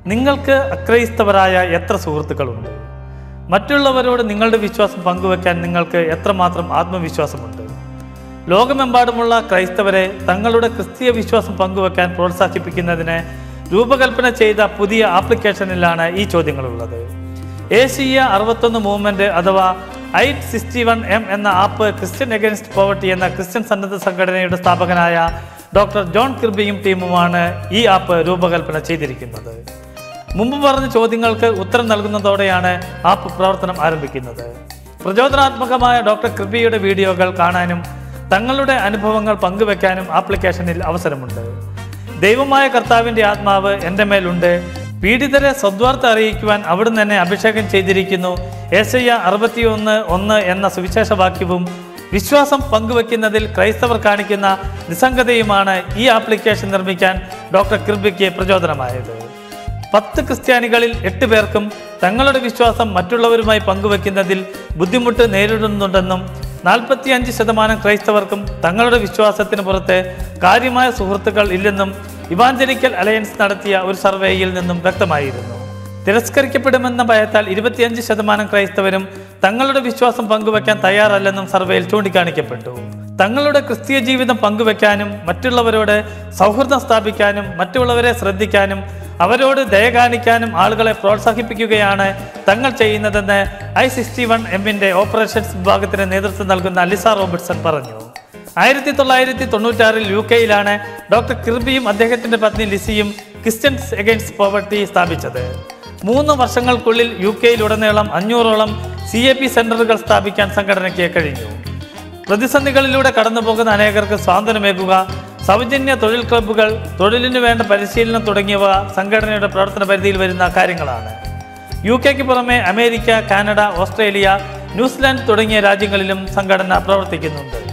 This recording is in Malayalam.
നിങ്ങൾക്ക് അക്രൈസ്തവരായ എത്ര സുഹൃത്തുക്കളുണ്ട് മറ്റുള്ളവരോട് നിങ്ങളുടെ വിശ്വാസം പങ്കുവെക്കാൻ നിങ്ങൾക്ക് എത്രമാത്രം ആത്മവിശ്വാസമുണ്ട് ലോകമെമ്പാടുമുള്ള ക്രൈസ്തവരെ തങ്ങളുടെ ക്രിസ്തീയ വിശ്വാസം പങ്കുവെക്കാൻ പ്രോത്സാഹിപ്പിക്കുന്നതിന് രൂപകൽപ്പന ചെയ്ത പുതിയ ആപ്ലിക്കേഷനിലാണ് ഈ ചോദ്യങ്ങളുള്ളത് ഏഷ്യ അറുപത്തൊന്ന് മൂവ്മെന്റ് അഥവാ ഐറ്റ് സിക്സ്റ്റി വൺ എം എന്ന ആപ്പ് ക്രിസ്ത്യൻ അഗൈൻസ്റ്റ് പോവർട്ടി എന്ന ക്രിസ്ത്യൻ സന്നദ്ധ സംഘടനയുടെ സ്ഥാപകനായ ഡോക്ടർ ജോൺ കിർബിയും ടീമുമാണ് ഈ ആപ്പ് രൂപകൽപ്പന ചെയ്തിരിക്കുന്നത് മുമ്പ് പറഞ്ഞ ചോദ്യങ്ങൾക്ക് ഉത്തരം നൽകുന്നതോടെയാണ് ആപ്പ് പ്രവർത്തനം ആരംഭിക്കുന്നത് പ്രചോദനാത്മകമായ ഡോക്ടർ കൃപിയുടെ വീഡിയോകൾ കാണാനും തങ്ങളുടെ അനുഭവങ്ങൾ പങ്കുവെക്കാനും ആപ്ലിക്കേഷനിൽ അവസരമുണ്ട് ദൈവമായ കർത്താവിൻ്റെ ആത്മാവ് എൻ്റെ മേലുണ്ട് പീഡിതരെ സദ്വാർത്ത അറിയിക്കുവാൻ അവിടുന്ന് എന്നെ അഭിഷേകം ചെയ്തിരിക്കുന്നു ഏശയ്യ അറുപത്തിയൊന്ന് ഒന്ന് എന്ന സുവിശേഷ വാക്യവും വിശ്വാസം പങ്കുവെക്കുന്നതിൽ ക്രൈസ്തവർ കാണിക്കുന്ന നിസ്സംഗതയുമാണ് ഈ ആപ്ലിക്കേഷൻ നിർമ്മിക്കാൻ ഡോക്ടർ കിർബിക്ക് പ്രചോദനമായത് പത്ത് ക്രിസ്ത്യാനികളിൽ എട്ട് പേർക്കും തങ്ങളുടെ വിശ്വാസം മറ്റുള്ളവരുമായി പങ്കുവെക്കുന്നതിൽ ബുദ്ധിമുട്ട് നേരിടുന്നുണ്ടെന്നും നാൽപ്പത്തിയഞ്ച് ശതമാനം ക്രൈസ്തവർക്കും തങ്ങളുടെ വിശ്വാസത്തിന് പുറത്ത് കാര്യമായ സുഹൃത്തുക്കൾ ഇല്ലെന്നും ഇവാഞ്ചലിക്കൽ അലയൻസ് നടത്തിയ ഒരു സർവേയിൽ നിന്നും വ്യക്തമായിരുന്നു തിരസ്കരിക്കപ്പെടുമെന്ന ഭയത്താൽ ഇരുപത്തിയഞ്ച് ശതമാനം ക്രൈസ്തവരും തങ്ങളുടെ വിശ്വാസം പങ്കുവെക്കാൻ തയ്യാറല്ലെന്നും സർവേയിൽ ചൂണ്ടിക്കാണിക്കപ്പെട്ടു തങ്ങളുടെ ക്രിസ്തീയ ജീവിതം പങ്കുവെക്കാനും മറ്റുള്ളവരോട് സൗഹൃദം സ്ഥാപിക്കാനും മറ്റുള്ളവരെ ശ്രദ്ധിക്കാനും അവരോട് ദയ കാണിക്കാനും ആളുകളെ പ്രോത്സാഹിപ്പിക്കുകയാണ് തങ്ങൾ ചെയ്യുന്നതെന്ന് ഐ സിക്സ്റ്റി വൺ എമ്മിൻ്റെ ഓപ്പറേഷൻസ് വിഭാഗത്തിന് നേതൃത്വം നൽകുന്ന ലിസ റോബർട്ട്സൺ പറഞ്ഞു ആയിരത്തി തൊള്ളായിരത്തി തൊണ്ണൂറ്റാറിൽ യു കെയിലാണ് ഡോക്ടർ കിർബിയും അദ്ദേഹത്തിൻ്റെ പത്നി ലിസിയും ക്രിസ്ത്യൻസ് എഗൈൻസ്റ്റ് പോവർട്ടി സ്ഥാപിച്ചത് മൂന്ന് വർഷങ്ങൾക്കുള്ളിൽ യു കെയിലുടനീളം അഞ്ഞൂറോളം സി എ പി സെൻ്ററുകൾ സ്ഥാപിക്കാൻ സംഘടനയ്ക്ക് കഴിഞ്ഞു പ്രതിസന്ധികളിലൂടെ കടന്നുപോകുന്ന അനേകർക്ക് സ്വാതന്ത്ര്യമേകുക സൗജന്യ തൊഴിൽ ക്ലബ്ബുകൾ തൊഴിലിനു വേണ്ട പരിശീലനം തുടങ്ങിയവ സംഘടനയുടെ പ്രവർത്തന പരിധിയിൽ വരുന്ന കാര്യങ്ങളാണ് യു കെക്ക് പുറമെ അമേരിക്ക കാനഡ ഓസ്ട്രേലിയ ന്യൂസിലാൻഡ് തുടങ്ങിയ രാജ്യങ്ങളിലും സംഘടന പ്രവർത്തിക്കുന്നുണ്ട്